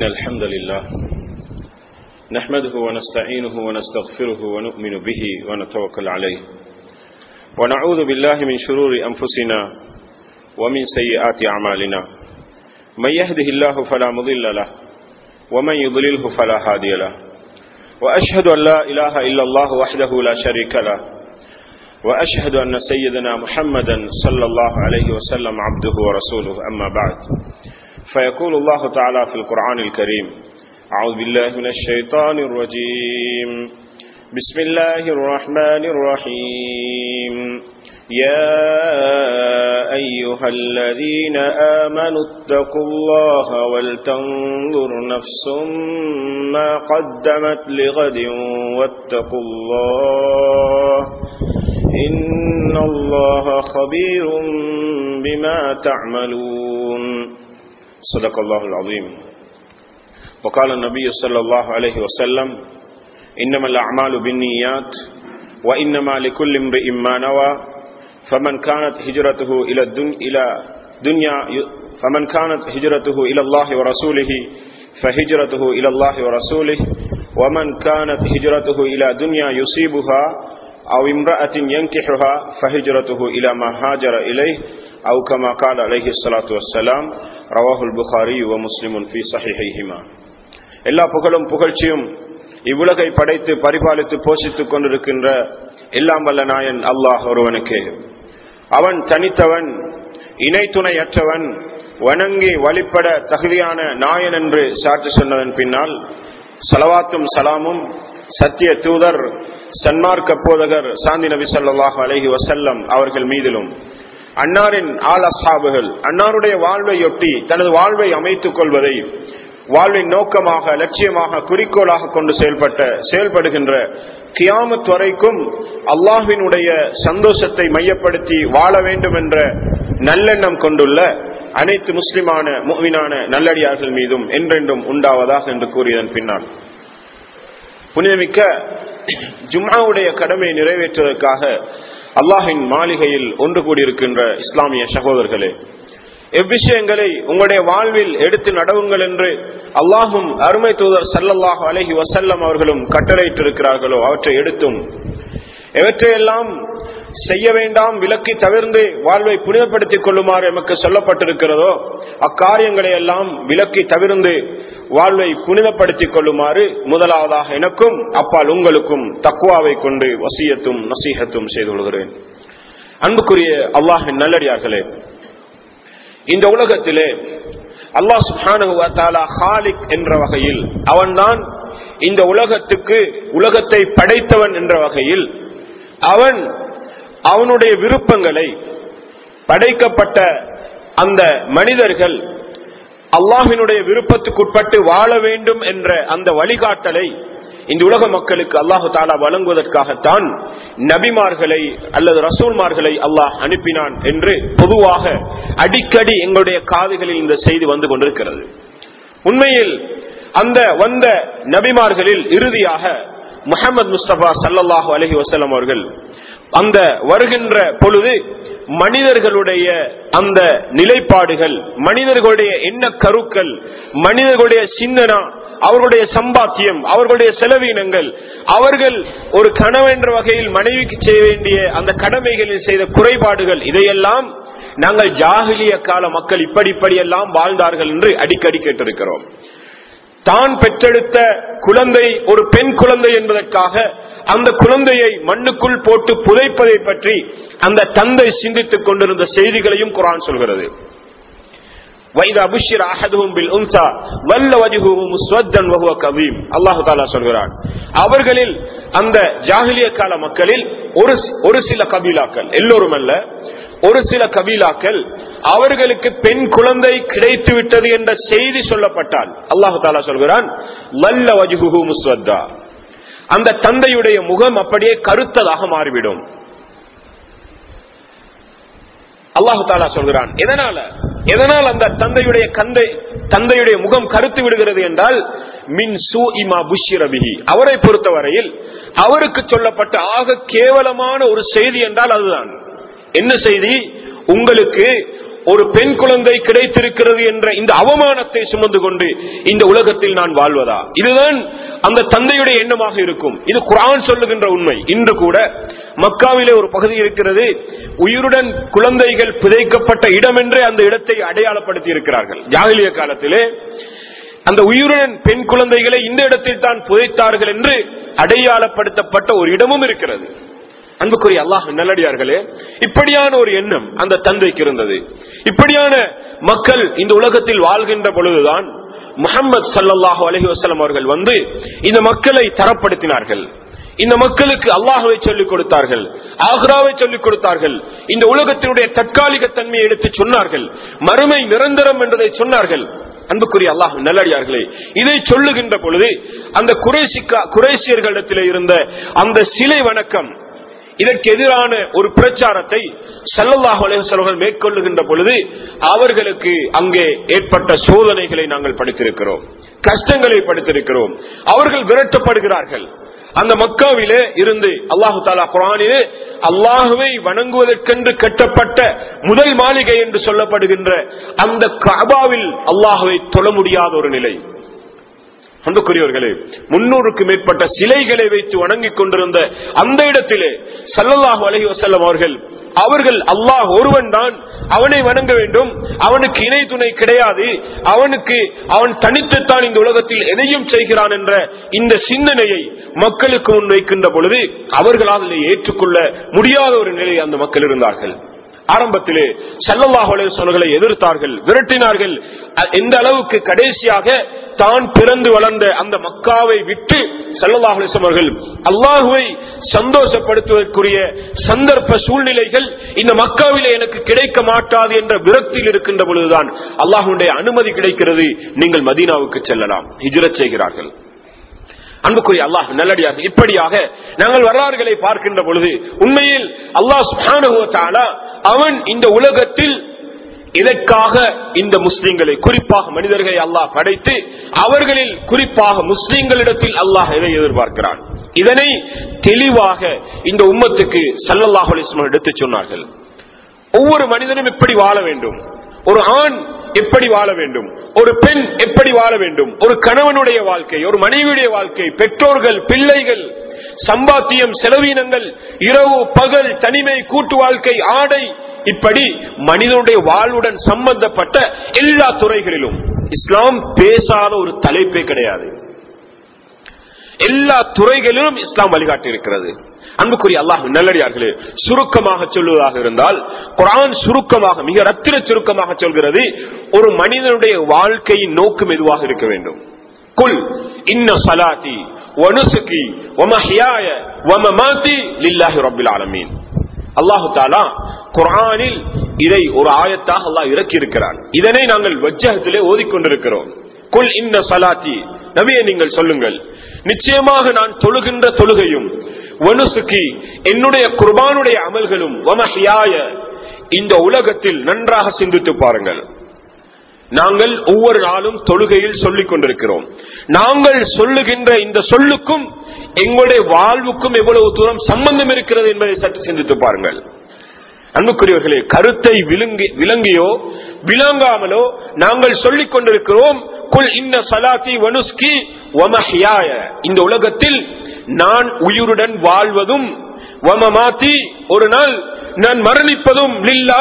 الحمد لله نحمده ونستعينه ونستغفره ونؤمن به ونتوكل عليه ونعوذ بالله من شرور أنفسنا ومن سيئات أعمالنا من يهده الله فلا مضل له ومن يضلله فلا هادي له وأشهد أن لا إله إلا الله وحده لا شريك له وأشهد أن سيدنا محمدا صلى الله عليه وسلم عبده ورسوله أما بعد فيقول الله تعالى في القرآن الكريم أعوذ بالله من الشيطان الرجيم بسم الله الرحمن الرحيم يا أيها الذين آمنوا اتقوا الله ولتنظر نفس ما قدمت لغد واتقوا الله إن الله خبير بما تعملون صدق الله العظيم وقال النبي صلى الله عليه وسلم إنما الأعمال بالنيات وإنما لكل امرئ ما نوى فمن كانت هجرته إلى الدنيا إلى دنيا فمن كانت هجرته إلى الله ورسوله فهجرته إلى الله ورسوله ومن كانت هجرته إلى دنيا يصيبها أو امرأة ينكحها فهجرته إلى ما هاجر إليه أو كما قال عليه الصلاة والسلام رواه البخاري ومسلم في صحيحيهما எல்லா புகழும் புகழ்ச்சியும் இவ்வுலகை படைத்து பரிபாலித்து போஷித்துக் கொண்டிருக்கின்ற எல்லாம் வல்ல நாயன் அல்லாஹ் ஒருவனுக்கு அவன் தனித்தவன் இணை துணையற்றவன் வணங்கி வழிபட தகுதியான நாயன் என்று சாட்சி சொன்னதன் பின்னால் சலவாத்தும் சலாமும் சத்திய தூதர் சன்மார்க்க போதகர் சாந்தி நபி சொல்லாஹ் அலஹி வசல்லம் அவர்கள் மீதிலும் அன்னாரின் ஆள் அசாபுகள் அன்னாருடைய வாழ்வையொட்டி தனது வாழ்வை அமைத்துக் கொள்வதை வாழ்வின் நோக்கமாக லட்சியமாக குறிக்கோளாக கொண்டு செயல்பட்ட செயல்படுகின்ற கியாமத் வரைக்கும் அல்லாஹினுடைய சந்தோஷத்தை மையப்படுத்தி வாழ வேண்டும் என்ற நல்லெண்ணம் கொண்டுள்ள அனைத்து முஸ்லிமான மூவினான நல்லடியார்கள் மீதும் என்றென்றும் உண்டாவதாக என்று கூறியதன் பின்னால் புனிதமிக்க ஜும்மாவுடைய கடமையை நிறைவேற்றுவதற்காக அல்லாஹின் மாளிகையில் ஒன்று கூடியிருக்கின்ற இஸ்லாமிய சகோதரர்களே எவ்விஷயங்களை உங்களுடைய வாழ்வில் எடுத்து நடவுங்கள் என்று அல்லாஹும் அருமை தூதர் சல்லல்லாஹ் அலஹி வசல்லம் அவர்களும் கட்டளையிட்டிருக்கிறார்களோ அவற்றை எடுத்தும் எவற்றையெல்லாம் செய்ய வேண்டாம் விலக்கி தவிர்ந்து வாழ்வை புனிதப்படுத்திக் கொள்ளுமாறு எமக்கு சொல்லப்பட்டிருக்கிறதோ அக்காரியங்களை எல்லாம் விலக்கி தவிர்ந்து வாழ்வை புனிதப்படுத்திக் கொள்ளுமாறு முதலாவதாக எனக்கும் அப்பால் உங்களுக்கும் தக்குவாவை கொண்டு வசியத்தும் நசீகத்தும் செய்து கொள்கிறேன் அன்புக்குரிய அல்லாஹின் நல்லடியார்களே இந்த உலகத்திலே அல்லாஹ் சுஹானுவத்தாலா ஹாலிக் என்ற வகையில் அவன்தான் இந்த உலகத்துக்கு உலகத்தை படைத்தவன் என்ற வகையில் அவன் அவனுடைய விருப்பங்களை படைக்கப்பட்ட அந்த மனிதர்கள் அல்லாஹினுடைய விருப்பத்துக்குட்பட்டு வாழ வேண்டும் என்ற அந்த வழிகாட்டலை இந்த உலக மக்களுக்கு அல்லாஹு தாலா வழங்குவதற்காகத்தான் நபிமார்களை அல்லது ரசூல்மார்களை அல்லாஹ் அனுப்பினான் என்று பொதுவாக அடிக்கடி எங்களுடைய காதுகளில் இந்த செய்தி வந்து கொண்டிருக்கிறது உண்மையில் அந்த வந்த நபிமார்களில் இறுதியாக முகமது முஸ்தபா சல்லாஹூ அலஹி வசலம் அவர்கள் அந்த வருகின்ற பொழுது மனிதர்களுடைய அந்த நிலைப்பாடுகள் மனிதர்களுடைய எண்ண கருக்கள் மனிதர்களுடைய சிந்தனா அவர்களுடைய சம்பாத்தியம் அவர்களுடைய செலவீனங்கள் அவர்கள் ஒரு கனவு என்ற வகையில் மனைவிக்கு செய்ய வேண்டிய அந்த கடமைகளில் செய்த குறைபாடுகள் இதையெல்லாம் நாங்கள் ஜாகிலிய கால மக்கள் இப்படி இப்படி எல்லாம் வாழ்ந்தார்கள் என்று அடிக்கடி கேட்டிருக்கிறோம் தான் பெற்றெடுத்த குழந்தை ஒரு பெண் குழந்தை என்பதற்காக அந்த குழந்தையை மண்ணுக்குள் போட்டு புதைப்பதை பற்றி அந்த தந்தை சிந்தித்துக் கொண்டிருந்த செய்திகளையும் குரான் சொல்கிறது அவர்களில் அந்த ஜாகிலிய கால மக்களில் ஒரு ஒரு சில கபீலாக்கள் எல்லோரும் அல்ல ஒரு சில கபீலாக்கள் அவர்களுக்கு பெண் குழந்தை கிடைத்து விட்டது என்ற செய்தி சொல்லப்பட்டால் அல்லாஹு தாலா சொல்கிறான் வல்ல வஜுகு முஸ்வத்தா அந்த தந்தையுடைய முகம் அப்படியே கருத்ததாக மாறிவிடும் அல்லாஹு தாலா சொல்கிறான் எதனால எதனால் அந்த தந்தையுடைய கந்தை தந்தையுடைய முகம் கருத்து விடுகிறது என்றால் மின் சூ இமா புஷிரபிஹி அவரை பொறுத்தவரையில் அவருக்கு சொல்லப்பட்ட ஆக கேவலமான ஒரு செய்தி என்றால் அதுதான் என்ன செய்தி உங்களுக்கு ஒரு பெண் குழந்தை கிடைத்திருக்கிறது என்ற இந்த அவமானத்தை சுமந்து கொண்டு இந்த உலகத்தில் நான் வாழ்வதா இதுதான் அந்த தந்தையுடைய எண்ணமாக இருக்கும் இது குரான் சொல்லுகின்ற உண்மை இன்று கூட மக்காவிலே ஒரு பகுதி இருக்கிறது உயிருடன் குழந்தைகள் புதைக்கப்பட்ட இடம் என்றே அந்த இடத்தை அடையாளப்படுத்தி இருக்கிறார்கள் ஜாகிலிய காலத்திலே அந்த உயிருடன் பெண் குழந்தைகளை இந்த இடத்தில் தான் புதைத்தார்கள் என்று அடையாளப்படுத்தப்பட்ட ஒரு இடமும் இருக்கிறது அன்புக்குரிய அல்லாஹ் நல்லடியார்களே இப்படியான ஒரு எண்ணம் அந்த தந்தைக்கு இருந்தது இப்படியான மக்கள் இந்த உலகத்தில் வாழ்கின்ற பொழுதுதான் முகமது சல்லாஹூ அலஹி வசலம் அவர்கள் வந்து இந்த மக்களை தரப்படுத்தினார்கள் இந்த மக்களுக்கு அல்லாஹுவை சொல்லிக் கொடுத்தார்கள் ஆக்ராவை சொல்லிக் கொடுத்தார்கள் இந்த உலகத்தினுடைய தற்காலிக தன்மையை எடுத்து சொன்னார்கள் மறுமை நிரந்தரம் என்றதை சொன்னார்கள் அன்புக்குரிய அல்லாஹ் நல்லடியார்களே இதை சொல்லுகின்ற பொழுது அந்த குறைசிக்கா குறைசியர்களிடத்தில் இருந்த அந்த சிலை வணக்கம் இதற்கு எதிரான ஒரு பிரச்சாரத்தை சல்லல்லாஹ் அலைவசல்கள் மேற்கொள்ளுகின்ற பொழுது அவர்களுக்கு அங்கே ஏற்பட்ட சோதனைகளை நாங்கள் படித்திருக்கிறோம் கஷ்டங்களை படித்திருக்கிறோம் அவர்கள் விரட்டப்படுகிறார்கள் அந்த மக்காவிலே இருந்து அல்லாஹு தாலா குரானிலே அல்லாஹுவை வணங்குவதற்கென்று கட்டப்பட்ட முதல் மாளிகை என்று சொல்லப்படுகின்ற அந்த கபாவில் அல்லாஹுவை தொழ முடியாத ஒரு நிலை அன்புக்குரியவர்களே முன்னூறுக்கு மேற்பட்ட சிலைகளை வைத்து வணங்கிக் கொண்டிருந்த அந்த இடத்திலே சல்லல்லாஹு அலஹி வசல்லம் அவர்கள் அவர்கள் அல்லாஹ் ஒருவன் தான் அவனை வணங்க வேண்டும் அவனுக்கு இணை துணை கிடையாது அவனுக்கு அவன் தனித்துத்தான் இந்த உலகத்தில் எதையும் செய்கிறான் என்ற இந்த சிந்தனையை மக்களுக்கு முன் வைக்கின்ற பொழுது அவர்களால் அதை ஏற்றுக்கொள்ள முடியாத ஒரு நிலை அந்த மக்கள் இருந்தார்கள் ஆரம்பத்திலே சல்லல்லாஹ் அலுவலர்களை எதிர்த்தார்கள் விரட்டினார்கள் எந்த அளவுக்கு கடைசியாக தான் பிறந்து வளர்ந்த அந்த மக்காவை விட்டு சல்லல்லாஹ் அவர்கள் அல்லாஹுவை சந்தோஷப்படுத்துவதற்குரிய சந்தர்ப்ப சூழ்நிலைகள் இந்த மக்காவிலே எனக்கு கிடைக்க மாட்டாது என்ற விரக்தியில் இருக்கின்ற பொழுதுதான் அல்லாஹுடைய அனுமதி கிடைக்கிறது நீங்கள் மதீனாவுக்கு செல்லலாம் ஹிஜ்ரத் செய்கிறார்கள் அன்புக்குரிய அல்லாஹ் நல்லடியாக இப்படியாக நாங்கள் வரலாறுகளை பார்க்கின்ற பொழுது உண்மையில் அல்லாஹ் சுபானுவத்தாலா அவன் இந்த உலகத்தில் இதற்காக இந்த முஸ்லிம்களை குறிப்பாக மனிதர்களை அல்லாஹ் படைத்து அவர்களில் குறிப்பாக முஸ்லிம்களிடத்தில் அல்லாஹ் எதை எதிர்பார்க்கிறான் இதனை தெளிவாக இந்த உம்மத்துக்கு சல்லல்லாஹ் அலிஸ்லாம் எடுத்து சொன்னார்கள் ஒவ்வொரு மனிதனும் எப்படி வாழ வேண்டும் ஒரு ஆண் எப்படி வாழ வேண்டும் ஒரு பெண் எப்படி வாழ வேண்டும் ஒரு கணவனுடைய வாழ்க்கை ஒரு மனைவியுடைய வாழ்க்கை பெற்றோர்கள் பிள்ளைகள் சம்பாத்தியம் செலவீனங்கள் இரவு பகல் தனிமை கூட்டு வாழ்க்கை ஆடை இப்படி மனிதனுடைய வாழ்வுடன் சம்பந்தப்பட்ட எல்லா துறைகளிலும் இஸ்லாம் பேசாத ஒரு தலைப்பே கிடையாது எல்லா துறைகளிலும் இஸ்லாம் வழிகாட்டி இருக்கிறது அன்புக்குரிய அல்லாஹ் நல்லடியார்களே சுருக்கமாக சொல்வதாக இருந்தால் குரான் சுருக்கமாக மிக ரத்திர சுருக்கமாக சொல்கிறது ஒரு மனிதனுடைய வாழ்க்கையின் நோக்கம் எதுவாக இருக்க வேண்டும் குல் இன்ன சலாத்தி வனுசுகி வமஹியாய வமமாத்தி லில்லாஹி ரப்பில் ஆலமீன் அல்லாஹு தாலா குரானில் இதை ஒரு ஆயத்தாக அல்லாஹ் இறக்கி இருக்கிறான் இதனை நாங்கள் வஜ்ஜகத்திலே ஓதிக்கொண்டிருக்கிறோம் குல் இன்ன சலாத்தி நபியை நீங்கள் சொல்லுங்கள் நிச்சயமாக நான் தொழுகின்ற தொழுகையும் வனுசுக்கி என்னுடைய குர்பானுடைய அமல்களும் வமஹியாய இந்த உலகத்தில் நன்றாக சிந்தித்து பாருங்கள் நாங்கள் ஒவ்வொரு நாளும் தொழுகையில் சொல்லிக் கொண்டிருக்கிறோம் நாங்கள் சொல்லுகின்ற இந்த சொல்லுக்கும் எங்களுடைய வாழ்வுக்கும் எவ்வளவு தூரம் சம்பந்தம் இருக்கிறது என்பதை சற்று சிந்தித்து பாருங்கள் அன்புக்குரியவர்களே கருத்தை விழுங்கி விளங்கியோ விளங்காமலோ நாங்கள் சொல்லிக் கொண்டிருக்கிறோம் குல் இன்ன சலாத்தி வனுஸ்கி வமஹியாய இந்த உலகத்தில் நான் உயிருடன் வாழ்வதும் வமமாத்தி ஒரு நாள் நான் மரணிப்பதும் லில்லா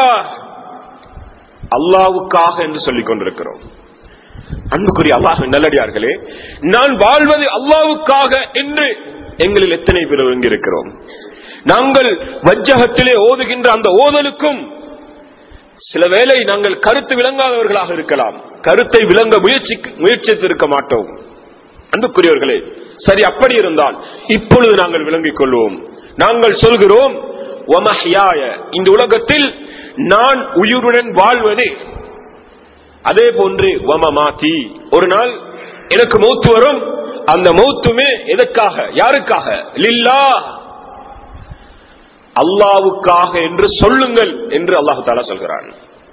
அல்லாவுக்காக என்று சொல்லிக் கொண்டிருக்கிறோம் அன்புக்குரிய அல்லாஹ் நல்லடியார்களே நான் வாழ்வது அல்லாவுக்காக என்று எங்களில் எத்தனை பேர் இருக்கிறோம் நாங்கள் வஜ்ஜகத்திலே ஓதுகின்ற அந்த ஓதலுக்கும் சில வேளை நாங்கள் கருத்து விளங்காதவர்களாக இருக்கலாம் கருத்தை விளங்க முயற்சி முயற்சித்திருக்க மாட்டோம் அன்புக்குரியவர்களே சரி அப்படி இருந்தால் இப்பொழுது நாங்கள் விளங்கிக் கொள்வோம் நாங்கள் சொல்கிறோம் ஒமஹியாய இந்த உலகத்தில் நான் உயிருடன் வாழ்வது அதே போன்று வமமாத்தி ஒரு நாள் எனக்கு மௌத்து வரும் அந்த மௌத்துமே எதற்காக யாருக்காக லில்லா அல்லாவுக்காக என்று சொல்லுங்கள் என்று அல்லாஹு தாலா சொல்கிறான்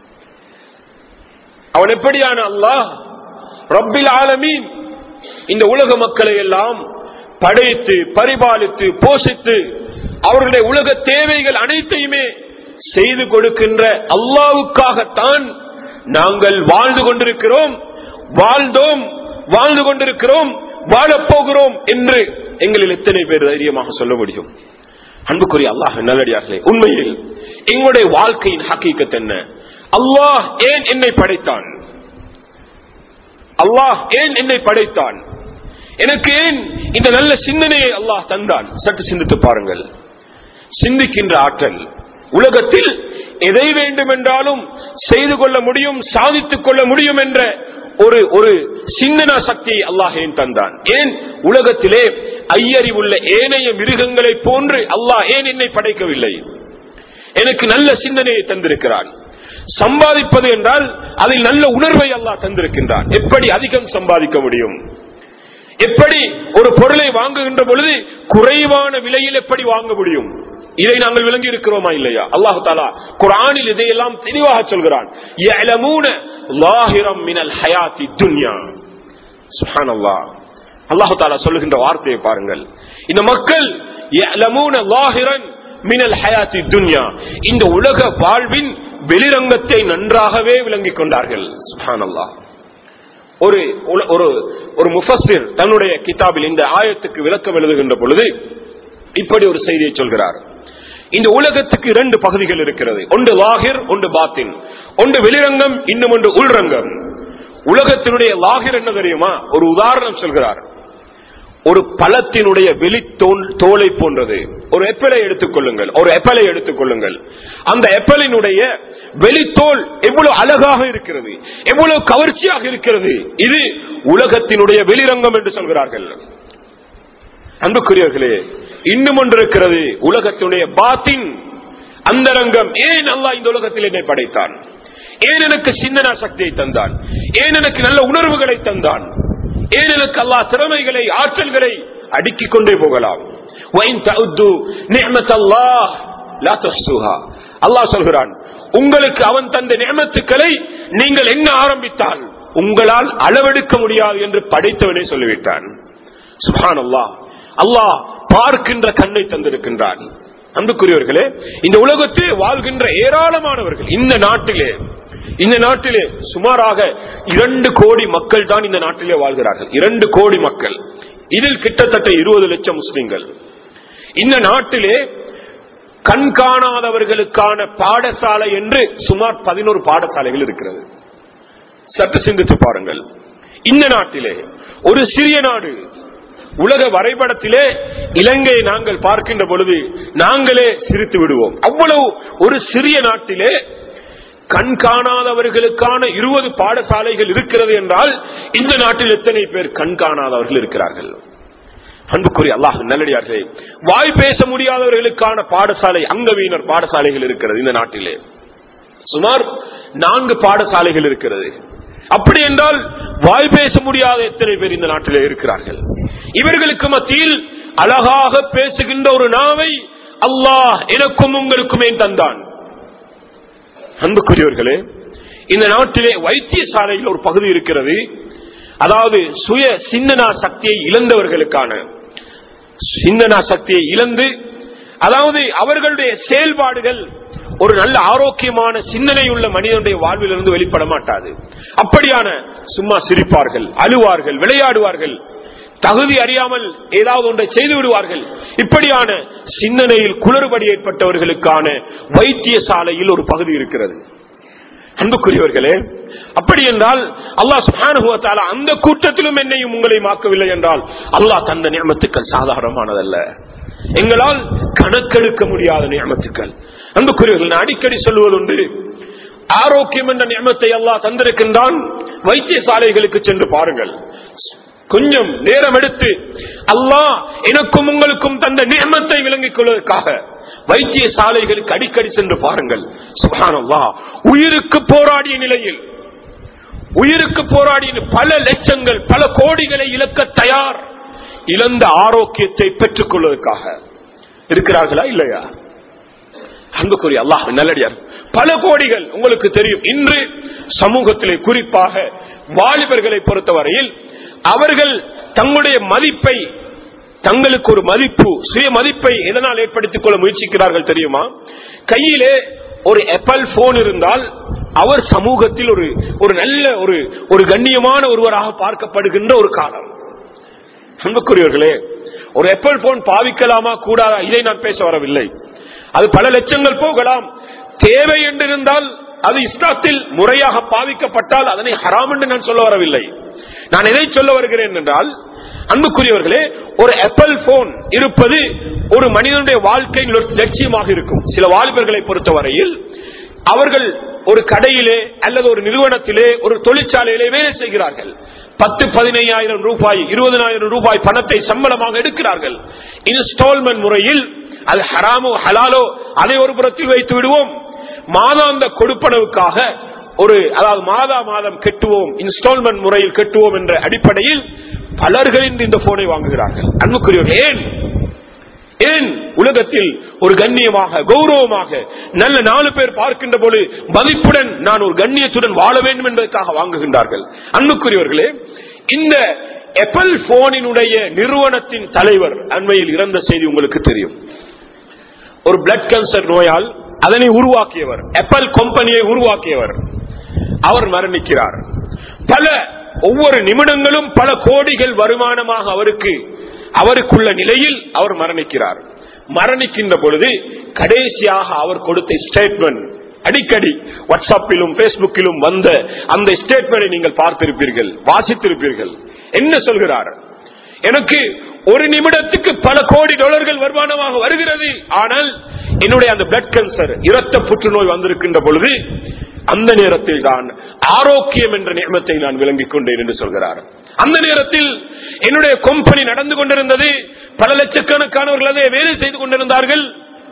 அவன் எப்படியான அல்லாஹ் ரப்பில் ஆலமீன் இந்த உலக மக்களை எல்லாம் படைத்து பரிபாலித்து போஷித்து அவர்களுடைய உலக தேவைகள் அனைத்தையுமே செய்து கொடுக்கின்ற அல்லாவுக்காகத்தான் நாங்கள் வாழ்ந்து கொண்டிருக்கிறோம் வாழ்ந்தோம் வாழ்ந்து கொண்டிருக்கிறோம் வாழப்போகிறோம் என்று எங்களில் எத்தனை பேர் தைரியமாக சொல்ல முடியும் அன்புக்குரிய அல்லாஹ் நல்லடியார்களே உண்மையில் எங்களுடைய வாழ்க்கையின் ஹக்கீக்கத் என்ன அல்லாஹ் ஏன் என்னை படைத்தான் அல்லாஹ் ஏன் என்னை படைத்தான் எனக்கு ஏன் இந்த நல்ல சிந்தனையை அல்லாஹ் தந்தான் சற்று சிந்தித்து பாருங்கள் சிந்திக்கின்ற ஆற்றல் உலகத்தில் எதை வேண்டுமென்றாலும் செய்து கொள்ள முடியும் சாதித்துக் கொள்ள முடியும் என்ற ஒரு ஒரு சிந்தனா சக்தியை அல்லாஹ் ஏன் தந்தான் ஏன் உலகத்திலே ஐயறிவுள்ள ஏனைய மிருகங்களை போன்று அல்லாஹ் ஏன் என்னை படைக்கவில்லை எனக்கு நல்ல சிந்தனையை தந்திருக்கிறான் சம்பாதிப்பது என்றால் அதில் நல்ல உணர்வை அல்லாஹ் தந்திருக்கின்றான் எப்படி அதிகம் சம்பாதிக்க முடியும் எப்படி ஒரு பொருளை வாங்குகின்ற பொழுது குறைவான விலையில் எப்படி வாங்க முடியும் இதை நாங்கள் விளங்கி இருக்கிறோமா இல்லையா அல்லாஹு தாலா குரானில் இதையெல்லாம் தெளிவாக சொல்கிறான் அல்லாஹு தாலா சொல்லுகின்ற வார்த்தையை பாருங்கள் இந்த மக்கள் மினல் ஹயாத்தி துன்யா இந்த உலக வாழ்வின் வெளிரங்கத்தை நன்றாகவே விளங்கிக் கொண்டார்கள் சுஹான் அல்லாஹ் ஒரு ஒரு ஒரு முஃபஸிர் தன்னுடைய கிதாபில் இந்த ஆயத்துக்கு விளக்கம் எழுதுகின்ற பொழுது இப்படி ஒரு செய்தியை சொல்கிறார் இந்த உலகத்துக்கு இரண்டு பகுதிகள் இருக்கிறது ஒன்று லாகிர் ஒன்று பாத்தின் ஒன்று வெளிரங்கம் இன்னும் ஒன்று உள்ரங்கம் உலகத்தினுடைய லாகிர் என்ன தெரியுமா ஒரு உதாரணம் சொல்கிறார் ஒரு பழத்தினுடைய வெளி தோலை போன்றது ஒரு எப்பலை எடுத்துக் கொள்ளுங்கள் ஒரு எப்பலை எடுத்துக் கொள்ளுங்கள் அந்த எப்பலினுடைய வெளித்தோல் எவ்வளவு அழகாக இருக்கிறது எவ்வளவு கவர்ச்சியாக இருக்கிறது இது உலகத்தினுடைய வெளிரங்கம் என்று சொல்கிறார்கள் அன்புக்குரியவர்களே இன்னும் ஒன்று இருக்கிறது உலகத்தினுடைய பாத்தின் அந்த ரங்கம் ஏன் அல்லா இந்த உலகத்தில் என்னை படைத்தான் ஏன் எனக்கு சிந்தனா சக்தியை தந்தான் ஏன் எனக்கு நல்ல உணர்வுகளை தந்தான் ஏன் எனக்கு அல்லா திறமைகளை ஆற்றல்களை அடுக்கிக் கொண்டே போகலாம் அல்லாஹ் சொல்கிறான் உங்களுக்கு அவன் தந்த நியமத்துக்களை நீங்கள் எங்க ஆரம்பித்தால் உங்களால் அளவெடுக்க முடியாது என்று படைத்தவனே சொல்லிவிட்டான் சுபான் அல்லாஹ் அல்லாஹ் பார்க்கின்ற கண்ணை தந்திருக்கின்றான் அன்புக்குரியவர்களே இந்த உலகத்தில் வாழ்கின்ற ஏராளமானவர்கள் இந்த நாட்டிலே இந்த நாட்டிலே சுமாராக இரண்டு கோடி மக்கள் தான் இந்த நாட்டிலே வாழ்கிறார்கள் இரண்டு கோடி மக்கள் இதில் கிட்டத்தட்ட இருபது லட்சம் முஸ்லிம்கள் இந்த நாட்டிலே கண் காணாதவர்களுக்கான பாடசாலை என்று சுமார் பதினோரு பாடசாலைகள் இருக்கிறது சற்று சிந்தித்து பாருங்கள் இந்த நாட்டிலே ஒரு சிறிய நாடு உலக வரைபடத்திலே இலங்கையை நாங்கள் பார்க்கின்ற பொழுது நாங்களே சிரித்து விடுவோம் அவ்வளவு ஒரு சிறிய நாட்டிலே கண் காணாதவர்களுக்கான இருபது பாடசாலைகள் இருக்கிறது என்றால் இந்த நாட்டில் எத்தனை பேர் கண் காணாதவர்கள் இருக்கிறார்கள் அன்புக்குரிய அல்லாஹ் நல்லடியார்களே வாய் பேச முடியாதவர்களுக்கான பாடசாலை அங்கவீனர் பாடசாலைகள் இருக்கிறது இந்த நாட்டிலே சுமார் நான்கு பாடசாலைகள் இருக்கிறது அப்படி என்றால் வாய் பேச முடியாத எத்தனை பேர் இந்த நாட்டிலே இருக்கிறார்கள் இவர்களுக்கு மத்தியில் அழகாக பேசுகின்ற ஒரு நாவை அல்லாஹ் எனக்கும் உங்களுக்கும் ஏன் தந்தான் அன்புக்குரியவர்களே இந்த நாட்டிலே வைத்தியசாலையில் ஒரு பகுதி இருக்கிறது அதாவது சுய சிந்தனா சக்தியை இழந்தவர்களுக்கான சிந்தனா சக்தியை இழந்து அதாவது அவர்களுடைய செயல்பாடுகள் ஒரு நல்ல ஆரோக்கியமான சிந்தனை உள்ள மனிதனுடைய வாழ்விலிருந்து வெளிப்பட மாட்டாது அப்படியான சும்மா சிரிப்பார்கள் அழுவார்கள் விளையாடுவார்கள் தகுதி அறியாமல் ஏதாவது ஒன்றை செய்து விடுவார்கள் இப்படியான சிந்தனையில் குளறுபடி ஏற்பட்டவர்களுக்கான வைத்தியசாலையில் ஒரு பகுதி இருக்கிறது அன்புக்குரியவர்களே அப்படி என்றால் அல்லாஹ் சுபானுபவத்தால அந்த கூட்டத்திலும் என்னையும் உங்களையும் ஆக்கவில்லை என்றால் அல்லாஹ் தந்த நியமத்துக்கள் சாதாரணமானதல்ல எங்களால் கணக்கெடுக்க முடியாத நியமத்துக்கள் அன்புக்குரியவர்கள் நான் அடிக்கடி சொல்லுவதுண்டு ஆரோக்கியம் என்ற நியமத்தை அல்லாஹ் தந்திருக்கின்றான் வைத்தியசாலைகளுக்கு சென்று பாருங்கள் கொஞ்சம் நேரம் எடுத்து அல்லாஹ் எனக்கும் உங்களுக்கும் தந்த நியமத்தை விளங்கிக் கொள்வதற்காக வைத்தியசாலைகளுக்கு அடிக்கடி சென்று பாருங்கள் சுகானல்லா உயிருக்கு போராடிய நிலையில் உயிருக்கு போராடிய பல லட்சங்கள் பல கோடிகளை இழக்க தயார் இழந்த ஆரோக்கியத்தை பெற்றுக் கொள்வதற்காக இருக்கிறார்களா இல்லையா அன்புக்குரிய அல்லாஹ் நல்லடியார் பல கோடிகள் உங்களுக்கு தெரியும் இன்று சமூகத்திலே குறிப்பாக வாலிபர்களை பொறுத்தவரையில் அவர்கள் தங்களுடைய மதிப்பை தங்களுக்கு ஒரு மதிப்பு சுய மதிப்பை எதனால் ஏற்படுத்திக் கொள்ள முயற்சிக்கிறார்கள் தெரியுமா கையிலே ஒரு ஆப்பிள் போன் இருந்தால் அவர் சமூகத்தில் ஒரு ஒரு நல்ல ஒரு ஒரு கண்ணியமான ஒருவராக பார்க்கப்படுகின்ற ஒரு காலம் அன்புக்குரியவர்களே ஒரு ஆப்பிள் போன் பாவிக்கலாமா கூடாதா இதை நான் பேச வரவில்லை அது பல லட்சங்கள் போகலாம் தேவை என்று இருந்தால் அது இஸ்லாத்தில் முறையாக பாவிக்கப்பட்டால் அதனை ஹராம் என்று நான் சொல்ல வரவில்லை நான் எதை சொல்ல வருகிறேன் என்றால் அன்புக்குரியவர்களே ஒரு ஆப்பிள் போன் இருப்பது ஒரு மனிதனுடைய வாழ்க்கையில் ஒரு லட்சியமாக இருக்கும் சில வாலிபர்களை பொறுத்தவரையில் அவர்கள் ஒரு கடையிலே அல்லது ஒரு நிறுவனத்திலே ஒரு தொழிற்சாலையிலே வேலை செய்கிறார்கள் பத்து பதினையாயிரம் ரூபாய் இருபதனாயிரம் ரூபாய் பணத்தை சம்பளமாக எடுக்கிறார்கள் இன்ஸ்டால்மெண்ட் முறையில் அது ஹராமோ ஹலாலோ அதை ஒரு புறத்தில் வைத்து விடுவோம் மாதாந்த கொடுப்பனவுக்காக ஒரு அதாவது மாதா மாதம் கெட்டுவோம் இன்ஸ்டால்மெண்ட் முறையில் கெட்டுவோம் என்ற அடிப்படையில் பலர்கள் இன்று இந்த போனை வாங்குகிறார்கள் அன்புக்குரியவர்கள் ஏன் ஏன் உலகத்தில் ஒரு கண்ணியமாக கௌரவமாக நல்ல நாலு பேர் பார்க்கின்ற போது மதிப்புடன் நான் ஒரு கண்ணியத்துடன் வாழ வேண்டும் என்பதற்காக வாங்குகின்றார்கள் அன்புக்குரியவர்களே இந்த எப்பல் போனினுடைய நிறுவனத்தின் தலைவர் அண்மையில் இறந்த செய்தி உங்களுக்கு தெரியும் ஒரு பிளட் கேன்சர் நோயால் அதனை உருவாக்கியவர் எப்பல் கம்பெனியை உருவாக்கியவர் அவர் மரணிக்கிறார் பல ஒவ்வொரு நிமிடங்களும் பல கோடிகள் வருமானமாக அவருக்கு அவருக்குள்ள நிலையில் அவர் மரணிக்கிறார் மரணிக்கின்ற பொழுது கடைசியாக அவர் கொடுத்த ஸ்டேட்மெண்ட் அடிக்கடி வாட்ஸ்அப்பிலும் பேஸ்புக்கிலும் வந்த அந்த ஸ்டேட்மெண்டை நீங்கள் பார்த்திருப்பீர்கள் வாசித்திருப்பீர்கள் என்ன சொல்கிறார் எனக்கு ஒரு நிமிடத்துக்கு பல கோடி டாலர்கள் வருமானமாக வருகிறது ஆனால் என்னுடைய அந்த பிளட் கேன்சர் இரத்த புற்றுநோய் வந்திருக்கின்ற பொழுது அந்த நேரத்தில் தான் ஆரோக்கியம் என்ற நியமத்தை நான் விளங்கிக் கொண்டேன் என்று சொல்கிறார் அந்த நேரத்தில் என்னுடைய கம்பெனி நடந்து கொண்டிருந்தது பல லட்சக்கணக்கானவர்கள் அதை வேலை செய்து கொண்டிருந்தார்கள்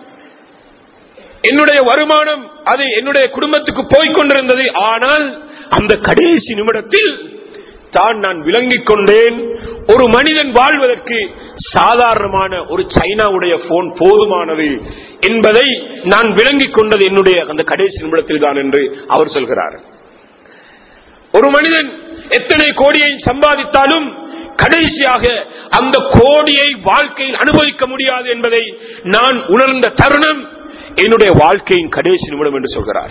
என்னுடைய வருமானம் அது என்னுடைய குடும்பத்துக்கு போய்க் கொண்டிருந்தது ஆனால் அந்த கடைசி நிமிடத்தில் தான் நான் விளங்கிக் கொண்டேன் ஒரு மனிதன் வாழ்வதற்கு சாதாரணமான ஒரு சைனாவுடைய போன் போதுமானது என்பதை நான் விளங்கிக் கொண்டது என்னுடைய அந்த கடைசி நிமிடத்தில் தான் என்று அவர் சொல்கிறார் ஒரு மனிதன் எத்தனை கோடியை சம்பாதித்தாலும் கடைசியாக அந்த கோடியை வாழ்க்கையில் அனுபவிக்க முடியாது என்பதை நான் உணர்ந்த தருணம் என்னுடைய வாழ்க்கையின் கடைசி நிமிடம் என்று சொல்கிறார்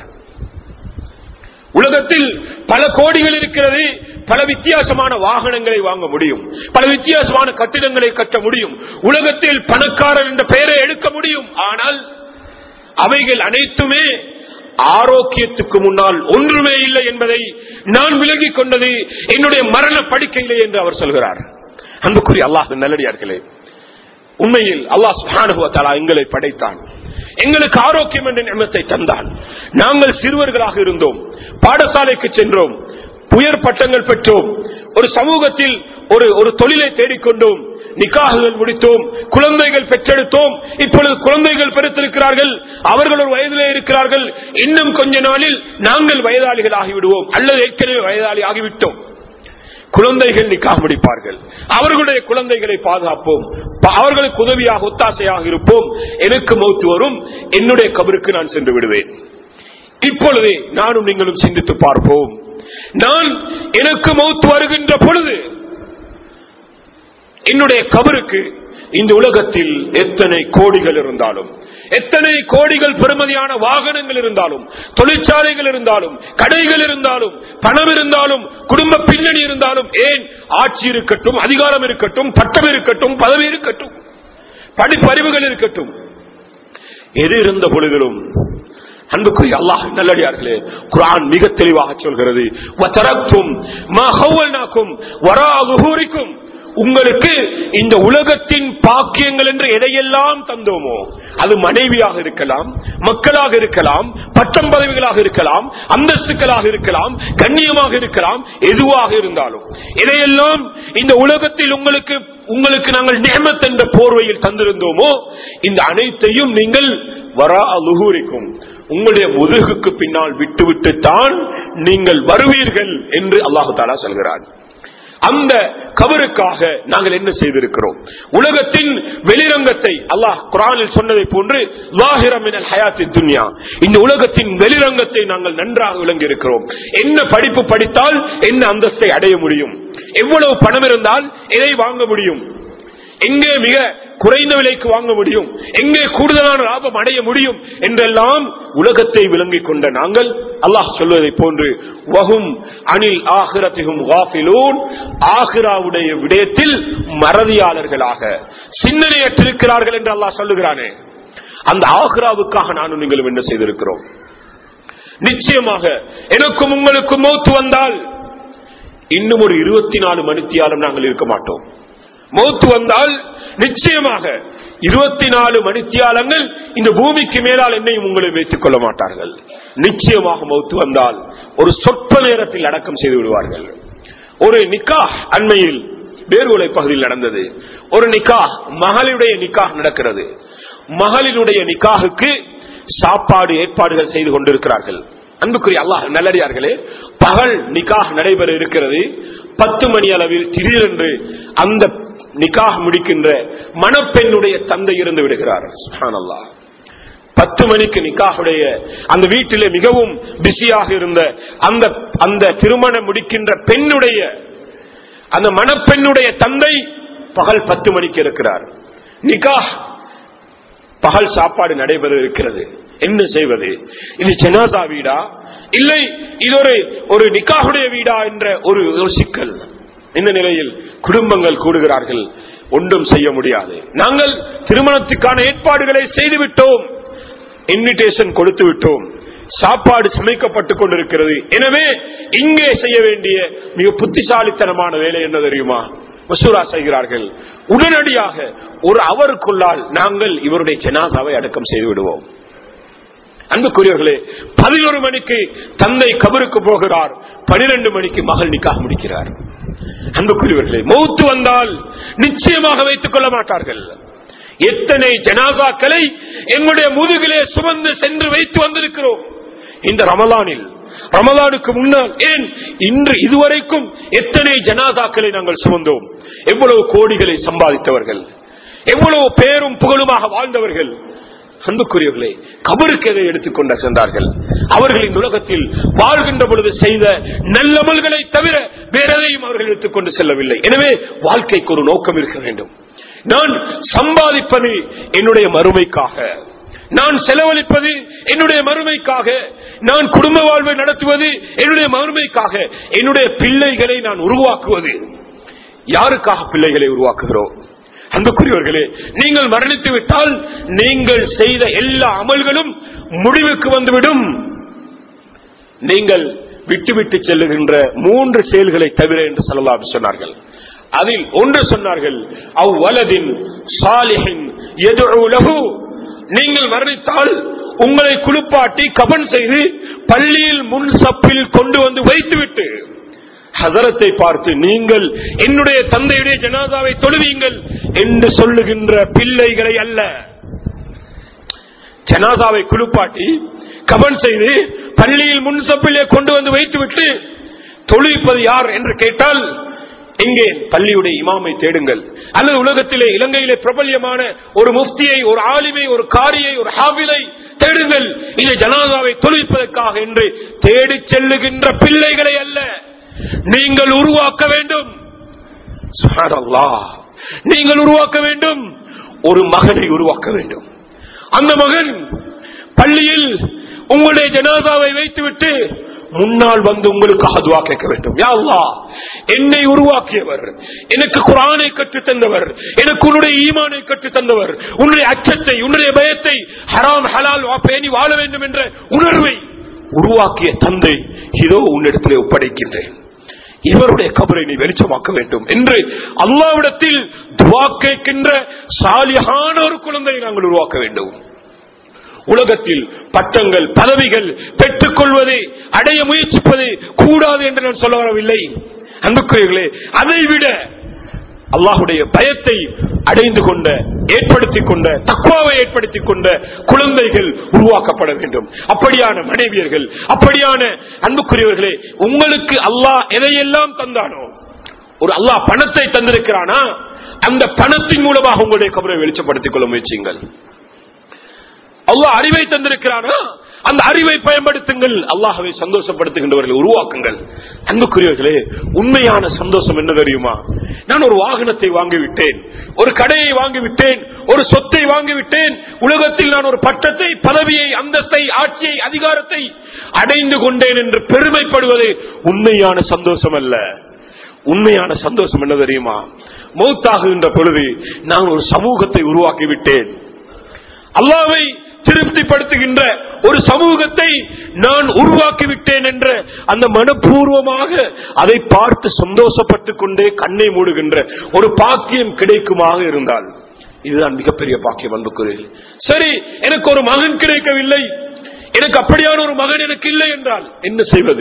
உலகத்தில் பல கோடிகள் இருக்கிறது பல வித்தியாசமான வாகனங்களை வாங்க முடியும் பல வித்தியாசமான கட்டிடங்களை கட்ட முடியும் உலகத்தில் பணக்காரர் என்ற பெயரை எடுக்க முடியும் ஆனால் அவைகள் அனைத்துமே ஆரோக்கியத்துக்கு முன்னால் ஒன்றுமே இல்லை என்பதை நான் விலகிக் கொண்டது என்னுடைய மரண படுக்கையிலே என்று அவர் சொல்கிறார் அன்புக்குரிய அல்லாஹ் நல்லடியார்களே உண்மையில் அல்லாஹ் சுஹானுவத்தாலா எங்களை படைத்தான் எங்களுக்கு ஆரோக்கியம் என்ற நியமத்தை தந்தான் நாங்கள் சிறுவர்களாக இருந்தோம் பாடசாலைக்கு சென்றோம் உயர் பட்டங்கள் பெற்றோம் ஒரு சமூகத்தில் ஒரு ஒரு தொழிலை தேடிக்கொண்டோம் நிக்காகுகள் முடித்தோம் குழந்தைகள் பெற்றெடுத்தோம் இப்பொழுது குழந்தைகள் பெருத்திருக்கிறார்கள் அவர்கள் ஒரு வயதிலே இருக்கிறார்கள் இன்னும் கொஞ்ச நாளில் நாங்கள் வயதாளிகள் ஆகிவிடுவோம் அல்லது ஏற்கனவே வயதாளி ஆகிவிட்டோம் குழந்தைகள் நிக்காக முடிப்பார்கள் அவர்களுடைய குழந்தைகளை பாதுகாப்போம் அவர்களுக்கு உதவியாக ஒத்தாசையாக இருப்போம் எனக்கு மௌத்து வரும் என்னுடைய கபருக்கு நான் சென்று விடுவேன் இப்பொழுதே நானும் நீங்களும் சிந்தித்து பார்ப்போம் நான் எனக்கு மௌத்து வருகின்ற பொழுது என்னுடைய கபருக்கு இந்த உலகத்தில் எத்தனை கோடிகள் இருந்தாலும் எத்தனை கோடிகள் பெருமதியான வாகனங்கள் இருந்தாலும் தொழிற்சாலைகள் இருந்தாலும் கடைகள் இருந்தாலும் பணம் இருந்தாலும் குடும்ப பின்னணி இருந்தாலும் ஏன் ஆட்சி இருக்கட்டும் அதிகாரம் இருக்கட்டும் பட்டம் இருக்கட்டும் பதவி இருக்கட்டும் படிப்பறிவுகள் இருக்கட்டும் எது இருந்த பொழுதிலும் அன்புக்குரிய அல்லாஹ் நல்லடியார்களே குரான் மிக தெளிவாக சொல்கிறது உங்களுக்கு இந்த உலகத்தின் பாக்கியங்கள் என்று எதையெல்லாம் தந்தோமோ அது மனைவியாக இருக்கலாம் மக்களாக இருக்கலாம் பட்டம் பதவிகளாக இருக்கலாம் அந்தஸ்துக்களாக இருக்கலாம் கண்ணியமாக இருக்கலாம் எதுவாக இருந்தாலும் இதையெல்லாம் இந்த உலகத்தில் உங்களுக்கு உங்களுக்கு நாங்கள் நேமத் என்ற போர்வையில் தந்திருந்தோமோ இந்த அனைத்தையும் நீங்கள் வரா அலுகூரிக்கும் உங்களுடைய முதுகுக்கு பின்னால் விட்டுவிட்டு தான் நீங்கள் வருவீர்கள் என்று அல்லாஹு தாலா சொல்கிறார் அந்த கபருக்காக நாங்கள் என்ன செய்திருக்கிறோம் உலகத்தின் வெளிரங்கத்தை அல்லாஹ் குரானில் சொன்னதை போன்று ஹயாத்தி துன்யா இந்த உலகத்தின் வெளிரங்கத்தை நாங்கள் நன்றாக விளங்கி இருக்கிறோம் என்ன படிப்பு படித்தால் என்ன அந்தஸ்தை அடைய முடியும் எவ்வளவு பணம் இருந்தால் எதை வாங்க முடியும் எங்கே மிக குறைந்த விலைக்கு வாங்க முடியும் எங்கே கூடுதலான லாபம் அடைய முடியும் என்றெல்லாம் உலகத்தை விளங்கிக் கொண்ட நாங்கள் அல்லாஹ் சொல்வதை போன்று வகும் அனில் ஆகிரத்திகும் வாஃபிலூன் ஆகிராவுடைய விடயத்தில் மறதியாளர்களாக சிந்தனையற்றிருக்கிறார்கள் என்று அல்லாஹ் சொல்லுகிறானே அந்த ஆக்ராவுக்காக நானும் நீங்களும் என்ன செய்திருக்கிறோம் நிச்சயமாக எனக்கும் உங்களுக்கும் மௌத்து வந்தால் இன்னும் ஒரு இருபத்தி நாலு மணித்தியாலும் நாங்கள் இருக்க மாட்டோம் மௌத்து வந்தால் நிச்சயமாக இருபத்தி நாலு மணித்தியாலங்கள் இந்த பூமிக்கு மேலால் என்னையும் உங்களை வைத்துக் கொள்ள மாட்டார்கள் நிச்சயமாக மௌத்து வந்தால் ஒரு சொற்ப நேரத்தில் அடக்கம் செய்து விடுவார்கள் ஒரு நிக்கா அண்மையில் வேறுவலை பகுதியில் நடந்தது ஒரு நிக்கா மகளினுடைய நிக்காக நடக்கிறது மகளினுடைய நிக்காகுக்கு சாப்பாடு ஏற்பாடுகள் செய்து கொண்டிருக்கிறார்கள் அன்புக்குரிய அல்லாஹ் நல்லடியார்களே பகல் நிக்காக நடைபெற இருக்கிறது பத்து மணி அளவில் திடீரென்று அந்த நிக்காக முடிக்கின்ற மணப்பெண்ணுடைய தந்தை இருந்து விடுகிறார் சுப்ஹானல்லாஹ் பத்து மணிக்கு நிக்காஹுடைய அந்த வீட்டிலே மிகவும் பிஸியாக இருந்த அந்த அந்த திருமணம் முடிக்கின்ற பெண்ணுடைய அந்த மணப்பெண்ணுடைய தந்தை பகல் பத்து மணிக்கு இருக்கிறார் நிக்காஹ் பகல் சாப்பாடு நடைபெற இருக்கிறது என்ன செய்வது இது ஜனாதா வீடா இல்லை இது ஒரு ஒரு நிக்காகுடைய வீடா என்ற ஒரு ஒரு சிக்கல் இந்த நிலையில் குடும்பங்கள் கூடுகிறார்கள் ஒன்றும் செய்ய முடியாது நாங்கள் திருமணத்துக்கான ஏற்பாடுகளை செய்துவிட்டோம் இன்விடேஷன் கொடுத்து விட்டோம் சாப்பாடு சமைக்கப்பட்டுக் கொண்டிருக்கிறது எனவே இங்கே செய்ய வேண்டிய மிக புத்திசாலித்தனமான வேலை என்ன தெரியுமா மசூரா செய்கிறார்கள் உடனடியாக ஒரு அவருக்குள்ளால் நாங்கள் இவருடைய ஜனாதாவை அடக்கம் செய்து விடுவோம் அன்புக்குரியவர்களே பதினொரு மணிக்கு தந்தை கபருக்கு போகிறார் பனிரெண்டு மணிக்கு மகள் நிக்காக முடிக்கிறார் அன்புக்குரியவர்களே மௌத்து வந்தால் நிச்சயமாக வைத்துக் கொள்ள மாட்டார்கள் எத்தனை ஜனாசாக்களை எங்களுடைய முதுகிலே சுமந்து சென்று வைத்து வந்திருக்கிறோம் இந்த ரமலானில் ரமலானுக்கு முன்னால் ஏன் இன்று இதுவரைக்கும் எத்தனை ஜனாசாக்களை நாங்கள் சுமந்தோம் எவ்வளவு கோடிகளை சம்பாதித்தவர்கள் எவ்வளவு பேரும் புகழுமாக வாழ்ந்தவர்கள் அன்புக்குரியவர்களே கபருக்கு எதை எடுத்துக்கொண்ட சென்றார்கள் அவர்கள் இந்த உலகத்தில் வாழ்கின்ற பொழுது செய்த நல்லமல்களை தவிர வேற எதையும் அவர்கள் எடுத்துக்கொண்டு செல்லவில்லை எனவே வாழ்க்கைக்கு ஒரு நோக்கம் இருக்க வேண்டும் நான் சம்பாதிப்பது என்னுடைய மறுமைக்காக நான் செலவழிப்பது என்னுடைய மறுமைக்காக நான் குடும்ப வாழ்வை நடத்துவது என்னுடைய மறுமைக்காக என்னுடைய பிள்ளைகளை நான் உருவாக்குவது யாருக்காக பிள்ளைகளை உருவாக்குகிறோம் அன்புக்குரியவர்களே நீங்கள் மரணித்து விட்டால் நீங்கள் செய்த எல்லா அமல்களும் முடிவுக்கு வந்துவிடும் நீங்கள் விட்டுவிட்டு செல்லுகின்ற மூன்று செயல்களை தவிர என்று சொல்லலாம் சொன்னார்கள் அதில் ஒன்று சொன்னார்கள் அவ்வலதின் சாலிஹின் எதுலகு நீங்கள் மரணித்தால் உங்களை குளிப்பாட்டி கபன் செய்து பள்ளியில் முன் சப்பில் கொண்டு வந்து வைத்துவிட்டு ஹசரத்தை பார்த்து நீங்கள் என்னுடைய தந்தையுடைய ஜனாதாவை தொழுவீங்கள் என்று சொல்லுகின்ற பிள்ளைகளை அல்ல ஜனாதாவை குளிப்பாட்டி கபன் செய்து பள்ளியில் முன் சப்பிலே கொண்டு வந்து வைத்துவிட்டு தொழுவிப்பது யார் என்று கேட்டால் எங்கே பள்ளியுடைய இமாமை தேடுங்கள் அல்லது உலகத்திலே இலங்கையிலே பிரபல்யமான ஒரு முஃப்தியை ஒரு ஆலிமை ஒரு காரியை ஒரு ஹாபிலை தேடுங்கள் இந்த ஜனாதாவை தொழிப்பதற்காக என்று தேடி செல்லுகின்ற பிள்ளைகளை அல்ல நீங்கள் உருவாக்க வேண்டும் சுப்ஹானல்லாஹ். நீங்கள் உருவாக்க வேண்டும் ஒரு மகனை உருவாக்க வேண்டும் அந்த மகன் பள்ளியில் உங்களுடைய ஜனாதாவை வைத்துவிட்டு முன்னால் வந்து உங்களுக்காக துவா கேட்க வேண்டும் யா அல்லாஹ் என்னை உருவாக்கியவர் எனக்கு குரானை கற்று தந்தவர் எனக்கு உன்னுடைய ஈமானை கற்று தந்தவர் உன்னுடைய அச்சத்தை உன்னுடைய பயத்தை ஹராம் ஹலால் வா- பேணி வாழ வேண்டும் என்ற உணர்வை உருவாக்கிய தந்தை இதோ உன்னிடத்திலே ஒப்படைக்கின்றேன் இவருடைய கபரை நீ வெளிச்சமாக்க வேண்டும் என்று அல்லாவிடத்தில் துவா கேட்கின்ற சாலியான ஒரு குழந்தையை நாங்கள் உருவாக்க வேண்டும் உலகத்தில் பட்டங்கள் பதவிகள் பெற்றுக் கொள்வது அடைய முயற்சிப்பது கூடாது என்று நான் சொல்ல வரவில்லை அன்புக்குரியர்களே அதை விட அல்லாஹுடைய பயத்தை அடைந்து கொண்ட ஏற்படுத்திக் கொண்ட தக்குவாவை ஏற்படுத்திக் கொண்ட குழந்தைகள் உருவாக்கப்பட வேண்டும் அப்படியான மனைவியர்கள் அப்படியான அன்புக்குரியவர்களே உங்களுக்கு அல்லாஹ் எதையெல்லாம் தந்தானோ ஒரு அல்லாஹ் பணத்தை தந்திருக்கிறானா அந்த பணத்தின் மூலமாக உங்களுடைய கபரை வெளிச்சப்படுத்திக் கொள்ள முயற்சியுங்கள் அல்லாஹ் அறிவை தந்திருக்கிறானா அந்த அறிவை பயன்படுத்துங்கள் அல்லாஹவை சந்தோஷப்படுத்துகின்றவர்களை உருவாக்குங்கள் அன்புக்குரியவர்களே உண்மையான சந்தோஷம் என்ன தெரியுமா நான் ஒரு வாகனத்தை வாங்கிவிட்டேன் ஒரு கடையை வாங்கிவிட்டேன் ஒரு சொத்தை வாங்கிவிட்டேன் உலகத்தில் நான் ஒரு பட்டத்தை பதவியை அந்தஸ்தை ஆட்சியை அதிகாரத்தை அடைந்து கொண்டேன் என்று பெருமைப்படுவது உண்மையான சந்தோஷம் அல்ல உண்மையான சந்தோஷம் என்ன தெரியுமா மௌத்தாகுகின்ற பொழுது நான் ஒரு சமூகத்தை உருவாக்கி விட்டேன் அல்லாவை திருப்திப்படுத்துகின்ற ஒரு சமூகத்தை நான் உருவாக்கி விட்டேன் என்ற அந்த மனப்பூர்வமாக அதை பார்த்து சந்தோஷப்பட்டுக் கொண்டே கண்ணை மூடுகின்ற ஒரு பாக்கியம் கிடைக்குமாக இருந்தால் இதுதான் மிகப்பெரிய பாக்கியம் அன்புக்குரியது சரி எனக்கு ஒரு மகன் கிடைக்கவில்லை எனக்கு அப்படியான ஒரு மகன் எனக்கு இல்லை என்றால் என்ன செய்வது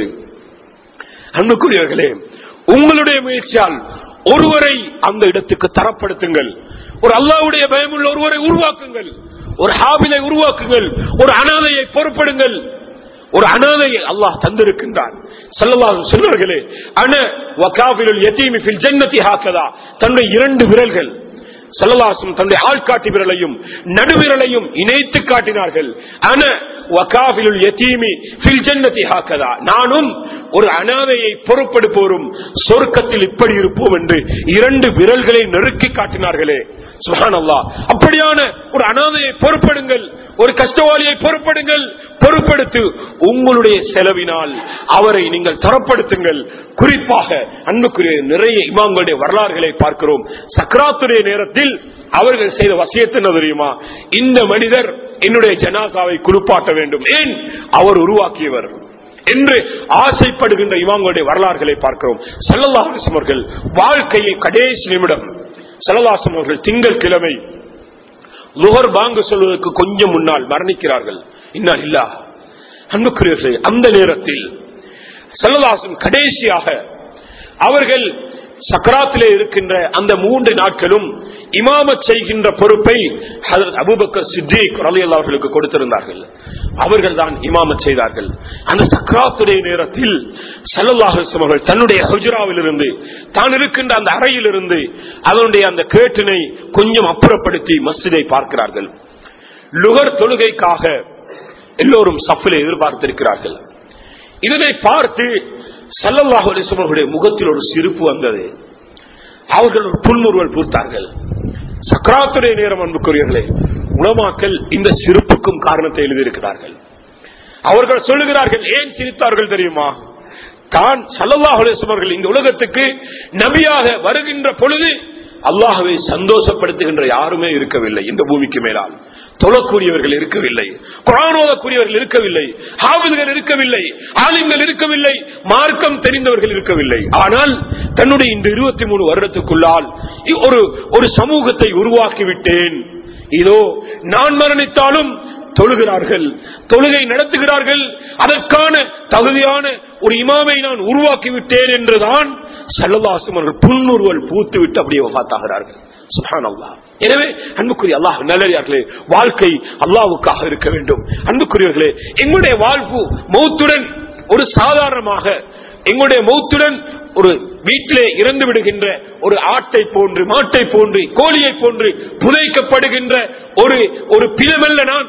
அன்புக்குரியவர்களே உங்களுடைய முயற்சியால் ஒருவரை அந்த இடத்துக்கு தரப்படுத்துங்கள் ஒரு அல்லாவுடைய பயமுள்ள ஒருவரை உருவாக்குங்கள் ஒரு ஹாபிலை உருவாக்குங்கள் ஒரு அனாதையை பொறுப்படுங்கள் ஒரு அனாதையை அல்லாஹ் தந்திருக்கின்றான் சல்லல்லாஹு சொன்னார்களே அன வகாபிலுல் யதீமி ஃபில் ஜன்னதி ஹாக்கதா தன்னுடைய இரண்டு விரல்கள் சல்லல்லாஹும் தன்னுடைய ஆள்காட்டி விரலையும் நடுவிரலையும் இணைத்து காட்டினார்கள் அன வகாபிலுல் யதீமி ஃபில் ஜன்னதி ஹாக்கதா நானும் ஒரு அனாதையை பொறுப்படுப்போரும் சொர்க்கத்தில் இப்படி இருப்போம் என்று இரண்டு விரல்களை நெருக்கி காட்டினார்களே சுஹானல்லா அப்படியான ஒரு அனாதையை பொறுப்படுங்கள் ஒரு கஷ்டவாளியை பொறுப்படுங்கள் பொறுப்படுத்து உங்களுடைய செலவினால் அவரை நீங்கள் தரப்படுத்துங்கள் குறிப்பாக அன்புக்குரிய நிறைய இமாம்களுடைய வரலாறுகளை பார்க்கிறோம் சக்கராத்துடைய நேரத்தில் அவர்கள் செய்த வசியத்து என்ன தெரியுமா இந்த மனிதர் என்னுடைய ஜனாசாவை குளிப்பாட்ட வேண்டும் ஏன் அவர் உருவாக்கியவர் என்று ஆசைப்படுகின்ற இமாம்களுடைய வரலாறுகளை பார்க்கிறோம் சல்லல்லாஹு அவர்கள் வாழ்க்கையில் கடைசி நிமிடம் சல்லல்லாசம் அவர்கள் திங்கள் கிழமை லுகர் பாங்கு சொல்வதற்கு கொஞ்சம் முன்னால் மரணிக்கிறார்கள் இன்னா இல்லா அன்புக்குரியவர்களே அந்த நேரத்தில் சல்லதாசன் கடைசியாக அவர்கள் சக்கராத்திலே இருக்கின்ற அந்த மூன்று நாட்களும் இமாமத் செய்கின்ற பொறுப்பை ஹதரத் அபூபக்கர் சித்திக் ரலியல்லாஹு அவர்களுக்கு கொடுத்திருந்தார்கள் அவர்கள் தான் இமாமத் செய்தார்கள் அந்த சக்கராத்துடைய நேரத்தில் சல்லல்லாஹு அலைஹி அவர்கள் தன்னுடைய ஹுஜராவில் இருந்து தான் இருக்கின்ற அந்த அறையில் இருந்து அதனுடைய அந்த கேட்டினை கொஞ்சம் அப்புறப்படுத்தி மஸ்ஜிதை பார்க்கிறார்கள் லுகர் தொழுகைக்காக எல்லோரும் சஃபிலே எதிர்பார்த்திருக்கிறார்கள் இதனை பார்த்து சல்லல்லாஹு அலைஹி அவர்களுடைய முகத்தில் ஒரு சிரிப்பு வந்தது அவர்கள் ஒரு புன்முறுவல் பூர்த்தார்கள் சக்கராத்துடைய நேரம் அன்புக்குரியவர்களே உலமாக்கல் இந்த சிரிப்புக்கும் காரணத்தை எழுதியிருக்கிறார்கள் அவர்கள் சொல்லுகிறார்கள் ஏன் சிரித்தார்கள் தெரியுமா தான் சல்லல்லாஹு அலைஹி அவர்கள் இந்த உலகத்துக்கு நபியாக வருகின்ற பொழுது அல்லாஹவை சந்தோஷப்படுத்துகின்ற யாருமே இருக்கவில்லை இந்த பூமிக்கு மேலால் தொழக்கூடியவர்கள் இருக்கவில்லை குரான் ஓதக்கூடியவர்கள் இருக்கவில்லை ஹாபில்கள் இருக்கவில்லை ஆலிம்கள் இருக்கவில்லை மார்க்கம் தெரிந்தவர்கள் இருக்கவில்லை ஆனால் தன்னுடைய இந்த இருபத்தி மூணு வருடத்துக்குள்ளால் ஒரு ஒரு சமூகத்தை உருவாக்கி விட்டேன் இதோ நான் மரணித்தாலும் தொழுகிறார்கள் தொழுகை நடத்துகிறார்கள் அதற்கான தகுதியான ஒரு இமாமை நான் உருவாக்கி விட்டேன் என்றுதான் சல்லவாசம் அவர்கள் புன்னுருவல் பூத்து விட்டு அப்படியே வகாத்தாகிறார்கள் சுஹான் அல்லா எனவே அன்புக்குரிய அல்லாஹ் நல்லே வாழ்க்கை அல்லாவுக்காக இருக்க வேண்டும் அன்புக்குரியவர்களே எங்களுடைய வாழ்வு மௌத்துடன் ஒரு சாதாரணமாக எங்களுடைய மௌத்துடன் ஒரு வீட்டிலே இறந்து விடுகின்ற ஒரு ஆட்டை போன்று மாட்டை போன்று கோழியை போன்று புதைக்கப்படுகின்ற ஒரு ஒரு பிளமல்ல நான்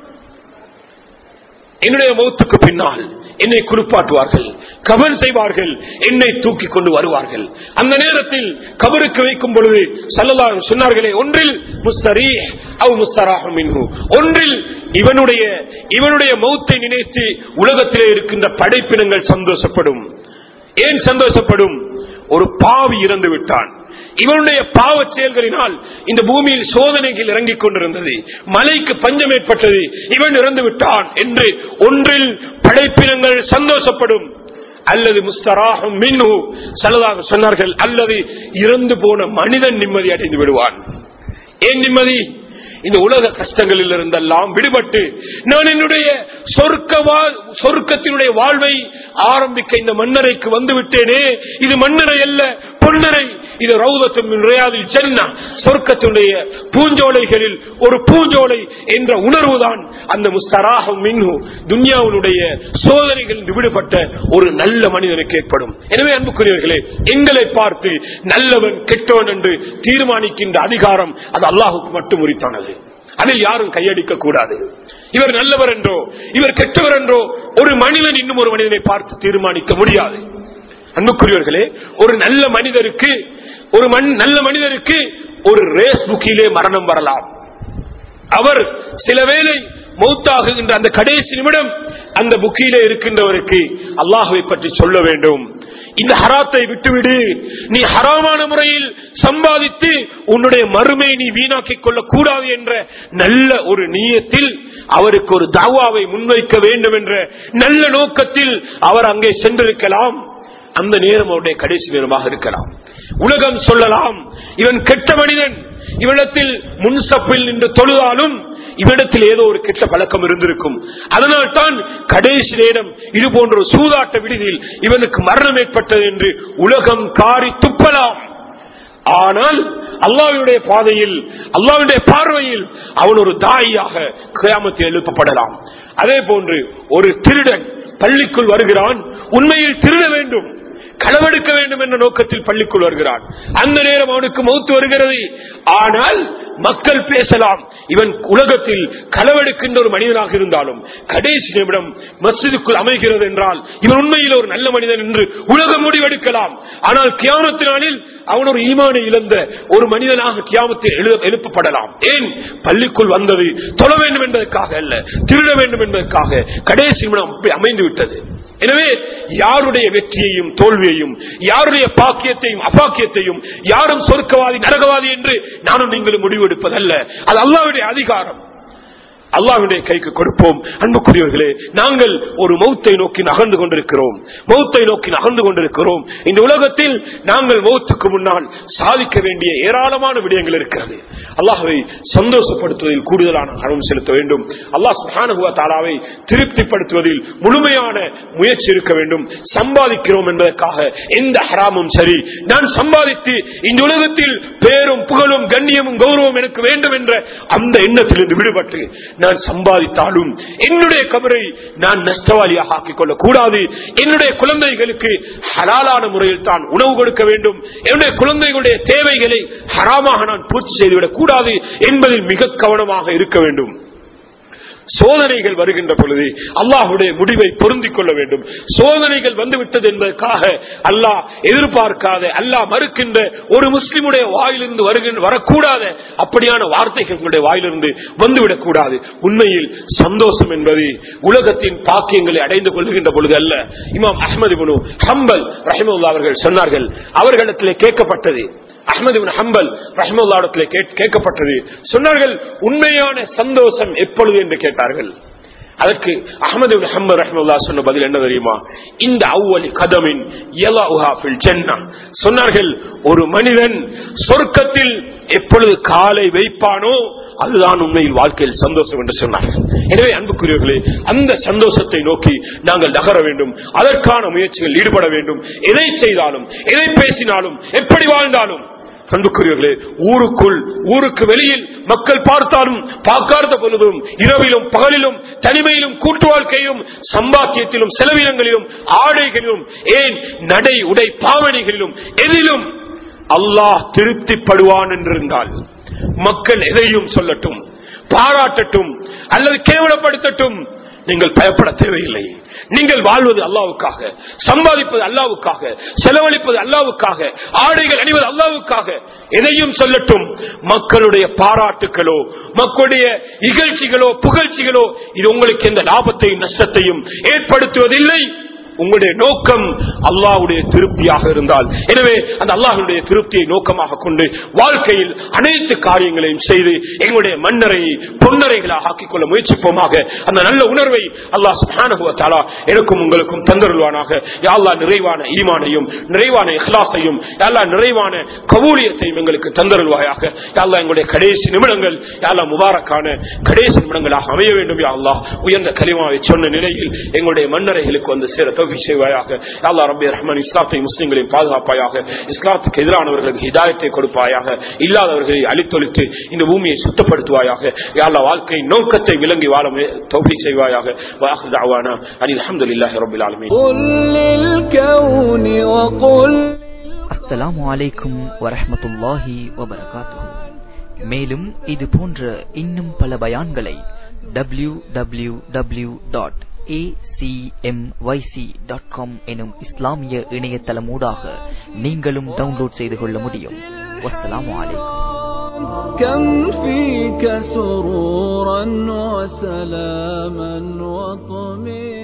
என்னுடைய மௌத்துக்கு பின்னால் என்னை குறிப்பாட்டுவார்கள் கபல் செய்வார்கள் என்னை தூக்கி கொண்டு வருவார்கள் அந்த நேரத்தில் கபருக்கு வைக்கும் பொழுது சல்லல்லா சொன்னார்களே ஒன்றில் முஸ்தரி அவ் முஸ்தராகும் ஒன்றில் இவனுடைய இவனுடைய மௌத்தை நினைத்து உலகத்திலே இருக்கின்ற படைப்பினங்கள் சந்தோஷப்படும் ஏன் சந்தோஷப்படும் ஒரு பாவி இறந்து விட்டான் இவனுடைய பாவ செயல்களினால் இந்த பூமியில் சோதனைகள் இறங்கிக் கொண்டிருந்தது மலைக்கு பஞ்சம் ஏற்பட்டது இவன் இறந்து விட்டான் என்று ஒன்றில் படைப்பினங்கள் சந்தோஷப்படும் அல்லது முஸ்தராகும் மின்னு சலதாக சொன்னார்கள் அல்லது இறந்து போன மனிதன் நிம்மதி அடைந்து விடுவான் ஏன் நிம்மதி இந்த உலக கஷ்டங்களில் இருந்தெல்லாம் விடுபட்டு நான் என்னுடைய சொர்க்க சொர்க்கத்தினுடைய வாழ்வை ஆரம்பிக்க இந்த மன்னரைக்கு வந்து விட்டேனே இது மன்னரை அல்ல பொன்னரை இது ரவுதத்தின் சென்னா சொர்க்கத்தினுடைய பூஞ்சோலைகளில் ஒரு பூஞ்சோலை என்ற உணர்வுதான் அந்த முஸ்தராகம் மின்னு துன்யாவுடைய சோதனைகள் விடுபட்ட ஒரு நல்ல மனிதனுக்கு ஏற்படும் எனவே அன்புக்குரியவர்களே எங்களை பார்த்து நல்லவன் கெட்டவன் என்று தீர்மானிக்கின்ற அதிகாரம் அது அல்லாஹுக்கு மட்டும் உரித்தானது அதில் யாரும் கையடிக்க கூடாது இவர் நல்லவர் என்றோ இவர் கெட்டவர் என்றோ ஒரு மனிதன் இன்னும் ஒரு மனிதனை பார்த்து தீர்மானிக்க முடியாது அன்புக்குரியவர்களே ஒரு நல்ல மனிதருக்கு ஒரு மண் நல்ல மனிதருக்கு ஒரு ரேஸ் புக்கிலே மரணம் வரலாம் அவர் சில வேளை மௌத்தாகுகின்ற அந்த கடைசி நிமிடம் அந்த புக்கிலே இருக்கின்றவருக்கு அல்லாஹுவை பற்றி சொல்ல வேண்டும் இந்த ஹராத்தை விட்டுவிடு நீ ஹராமான முறையில் சம்பாதித்து உன்னுடைய மறுமை நீ வீணாக்கிக் கொள்ளக் கூடாது என்ற நல்ல ஒரு நீயத்தில் அவருக்கு ஒரு தாவாவை முன்வைக்க வேண்டும் என்ற நல்ல நோக்கத்தில் அவர் அங்கே சென்றிருக்கலாம் அந்த நேரம் அவருடைய கடைசி நேரமாக இருக்கலாம் உலகம் சொல்லலாம் இவன் கெட்ட மனிதன் இவனிடத்தில் முன்சப்பில் நின்று தொழுதாலும் இவனிடத்தில் ஏதோ ஒரு கெட்ட பழக்கம் இருந்திருக்கும் அதனால் தான் கடைசி நேரம் இது போன்ற ஒரு சூதாட்ட விடுதியில் இவனுக்கு மரணம் ஏற்பட்டது என்று உலகம் காரி துப்பலாம் ஆனால் அல்லாஹ்வுடைய பாதையில் அல்லாஹ்வுடைய பார்வையில் அவன் ஒரு தாயாக கியாமத்தில் எழுப்பப்படலாம் அதே போன்று ஒரு திருடன் பள்ளிக்குள் வருகிறான் உண்மையில் திருட வேண்டும் களவெடுக்க வேண்டும் என்ற நோக்கத்தில் பள்ளிக்குள் வருகிறான் அந்த நேரம் அவனுக்கு மௌத்து வருகிறது ஆனால் மக்கள் பேசலாம் இவன் உலகத்தில் களவெடுக்கின்ற ஒரு மனிதனாக இருந்தாலும் கடைசி நிமிடம் மஸ்ஜிதுக்குள் அமைகிறது என்றால் இவன் உண்மையில் ஒரு நல்ல மனிதன் என்று உலகம் முடிவெடுக்கலாம் ஆனால் கியாமத்து நாளில் அவன் ஒரு ஈமானை இழந்த ஒரு மனிதனாக கியாமத்தில் எழுத- எழுப்பப்படலாம் ஏன் பள்ளிக்குள் வந்தது தொழ வேண்டும் என்பதற்காக அல்ல திருட வேண்டும் என்பதற்காக கடைசி நிமிடம் அப்படி அமைந்து விட்டது எனவே யாருடைய வெற்றியையும் தோல்வியையும் யாருடைய பாக்கியத்தையும் அபாக்கியத்தையும் யாரும் சொர்க்கவாதி நரகவாதி என்று நானும் நீங்களும் முடிவெடுப்பதல்ல அது அல்லாவுடைய அதிகாரம் அல்லாஹ்வுடைய கைக்கு கொடுப்போம் அன்புக்குரியவர்களே நாங்கள் ஒரு மௌத்தை நோக்கி நகர்ந்து கொண்டிருக்கிறோம் மௌத்தை நோக்கி நகர்ந்து கொண்டிருக்கிறோம் இந்த உலகத்தில் நாங்கள் மௌத்துக்கு முன்னால் சாதிக்க வேண்டிய ஏராளமான விடயங்கள் இருக்கிறது அல்லாஹ்வை சந்தோஷப்படுத்துவதில் கூடுதலான கவனம் செலுத்த வேண்டும் அல்லாஹ் சுப்ஹானஹு வ தஆலாவை திருப்திப்படுத்துவதில் முழுமையான முயற்சி இருக்க வேண்டும் சம்பாதிக்கிறோம் என்பதற்காக எந்த ஹராமும் சரி நான் சம்பாதித்து இந்த உலகத்தில் பேரும் புகழும் கண்ணியமும் கௌரவம் எனக்கு வேண்டும் என்ற அந்த எண்ணத்திலிருந்து விடுபட்டு நான் சம்பாதித்தாலும் என்னுடைய கபரை நான் நஷ்டவாளியாக ஆக்கிக் கொள்ளக் கூடாது என்னுடைய குழந்தைகளுக்கு ஹலாலான முறையில் தான் உணவு கொடுக்க வேண்டும் என்னுடைய குழந்தைகளுடைய தேவைகளை ஹராமாக நான் பூர்த்தி செய்துவிடக் கூடாது என்பதில் மிக கவனமாக இருக்க வேண்டும் சோதனைகள் வருகின்ற பொழுது அல்லாஹுடைய முடிவை பொருந்திக் கொள்ள வேண்டும் சோதனைகள் வந்துவிட்டது என்பதற்காக அல்லாஹ் எதிர்பார்க்காத அல்லாஹ் மறுக்கின்ற ஒரு முஸ்லிமுடைய வாயிலிருந்து வருகின்ற வரக்கூடாத அப்படியான வார்த்தைகள் உங்களுடைய வாயிலிருந்து வந்துவிடக் கூடாது உண்மையில் சந்தோஷம் என்பது உலகத்தின் பாக்கியங்களை அடைந்து கொள்கின்ற பொழுது அல்ல இமாம் அஹமது குனு ஹம்பல் ரஹிமுல்லா அவர்கள் சொன்னார்கள் அவர்களிடத்திலே கேட்கப்பட்டது அஹமது பின் ஹம்பல் ரஹ்மல்லாடத்தில் கேட்கப்பட்டது சொன்னார்கள் உண்மையான சந்தோஷம் எப்பொழுது என்று கேட்டார்கள் அதற்கு அஹமது பின் ஹம்பல் ரஹ்மல்லா சொன்ன பதில் என்ன தெரியுமா இந்த அவ்வளி கதமின் யலாஉஹா ஃபில் ஜன்னah. சொன்னார்கள் ஒரு மனிதன் சொர்க்கத்தில் எப்பொழுது காலை வைப்பானோ அதுதான் உண்மையில் வாழ்க்கையில் சந்தோஷம் என்று சொன்னார்கள் எனவே அன்புக்குரியவர்களே அந்த சந்தோஷத்தை நோக்கி நாங்கள் நகர வேண்டும் அதற்கான முயற்சிகள் ஈடுபட வேண்டும் எதை செய்தாலும் எதை பேசினாலும் எப்படி வாழ்ந்தாலும் அன்புக்குரியவர்களே ஊருக்குள் ஊருக்கு வெளியில் மக்கள் பார்த்தாலும் பார்க்காத பொழுதும் இரவிலும் பகலிலும் தனிமையிலும் கூட்டு வாழ்க்கையிலும் சம்பாத்தியத்திலும் செலவினங்களிலும் ஆடைகளிலும் ஏன் நடை உடை பாவனைகளிலும் எதிலும் அல்லாஹ் திருப்திப்படுவான் என்றிருந்தால் மக்கள் எதையும் சொல்லட்டும் பாராட்டட்டும் அல்லது கேவலப்படுத்தட்டும் நீங்கள் பயப்பட தேவையில்லை நீங்கள் வாழ்வது அல்லாவுக்காக சம்பாதிப்பது அல்லாவுக்காக செலவழிப்பது அல்லாவுக்காக ஆடைகள் அணிவது அல்லாவுக்காக எதையும் சொல்லட்டும் மக்களுடைய பாராட்டுகளோ மக்களுடைய இகழ்ச்சிகளோ புகழ்ச்சிகளோ இது உங்களுக்கு எந்த லாபத்தையும் நஷ்டத்தையும் ஏற்படுத்துவதில்லை உங்களுடைய நோக்கம் அல்லாஹ்வுடைய திருப்தியாக இருந்தால் எனவே அந்த அல்லாஹ்வுடைய திருப்தியை நோக்கமாக கொண்டு வாழ்க்கையில் அனைத்து காரியங்களையும் செய்து எங்களுடைய மன்னரை பொன்னரைகளாக ஆக்கிக் கொள்ள முயற்சிப்போமாக அந்த நல்ல உணர்வை அல்லாஹ் சுப்ஹானஹு வ தஆலா எனக்கும் உங்களுக்கும் தந்தருள்வானாக யா அல்லாஹ் நிறைவான ஈமானையும் நிறைவான இஹ்லாஸையும் யா அல்லாஹ் நிறைவான கபூலியத்தையும் எங்களுக்கு தந்தருள்வாயாக யா அல்லாஹ் எங்களுடைய கடைசி நிமிடங்கள் யா அல்லாஹ் முபாரக்கான கடைசி நிமிடங்களாக அமைய வேண்டும் யா அல்லாஹ் உயர்ந்த கலிமாவை சொன்ன நிலையில் எங்களுடைய மன்னரைகளுக்கு வந்து சேர தௌஃபீக் செய்வாயாக யா அல்லாஹ் ரப்பி ரஹ்மான் இஸ்லாத்தை முஸ்லிம்களையும் பாதுகாப்பாயாக இஸ்லாத்துக்கு எதிரானவர்களுக்கு ஹிதாயத்தை கொடுப்பாயாக இல்லாதவர்களை அழித்தொழித்து இந்த பூமியை சுத்தப்படுத்துவாயாக யா அல்லாஹ் வாழ்க்கை நோக்கத்தை விளங்கி வாழ தௌஃபீக் செய்வாயாக வாஹு தஅவானா அனில் அல்ஹம்துலில்லாஹி ரப்பில் ஆலமீன் قل للكون وقل அஸ்ஸலாமு அலைக்கும் வரஹ்மத்துல்லாஹி வபரகாத்துஹு மேலும் இது போன்ற இன்னும் பல பயான்களை W W W dot dot com எனும் இஸ்லாமிய இணையதளமூடாக நீங்களும் டவுன்லோட் செய்து கொள்ள முடியும் வஸ்ஸலாமு அலைக்கும் كم فيك سرورا وسلاما وطمئنا